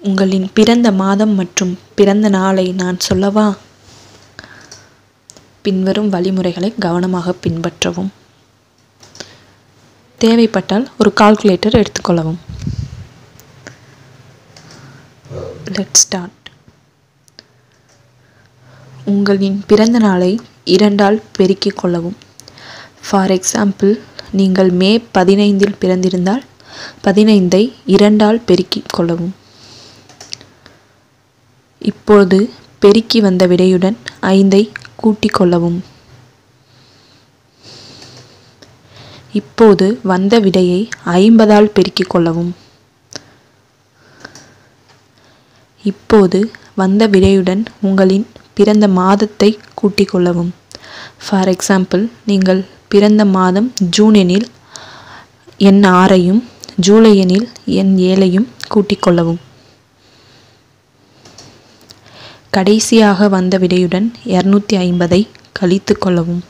உங்களின் பிறந்த மாதம் மற்றும் பிறந்த நாளை நான் சொல்லவா பின்வரும் வழிமுறைகளை கவனமாக பின்பற்றவும் தேவைப்பட்டால் ஒரு கால்குலேட்டர் எடுத்துக்கொள்ளவும் லெட் ஸ்டார்ட் உங்களின் பிறந்த நாளை இரண்டால் பெருக்கிக் கொள்ளவும் ஃபார் எக்ஸாம்பிள் நீங்கள் மே பதினைந்தில் பிறந்திருந்தால் பதினைந்தை இரண்டால் பெருக்கிக் கொள்ளவும் இப்போது பெருக்கி வந்த விடையுடன் ஐந்தை கூட்டிக் கொள்ளவும் இப்போது வந்த விடையை ஐம்பதால் பெருக்கிக் கொள்ளவும் இப்போது வந்த விடையுடன் உங்களின் பிறந்த மாதத்தை கூட்டிக் கொள்ளவும் ஃபார் எக்ஸாம்பிள் நீங்கள் பிறந்த மாதம் ஜூன் எனில் எண் ஆறையும் ஜூலை எனில் எண் ஏழையும் கூட்டிக் கொள்ளவும் கடைசியாக வந்த விடையுடன் இரநூத்தி ஐம்பதை கழித்து கொள்ளவும்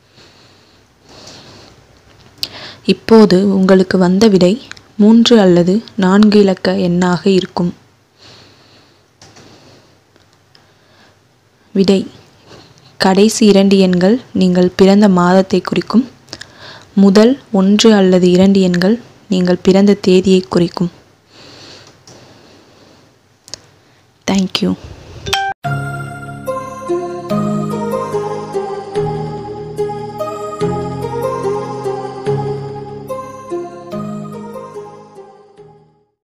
இப்போது உங்களுக்கு வந்த விடை மூன்று அல்லது நான்கு இலக்க எண்ணாக இருக்கும் விடை கடைசி இரண்டு எண்கள் நீங்கள் பிறந்த மாதத்தை குறிக்கும் முதல் ஒன்று அல்லது இரண்டு எண்கள் நீங்கள் பிறந்த தேதியை குறிக்கும் தேங்க்யூ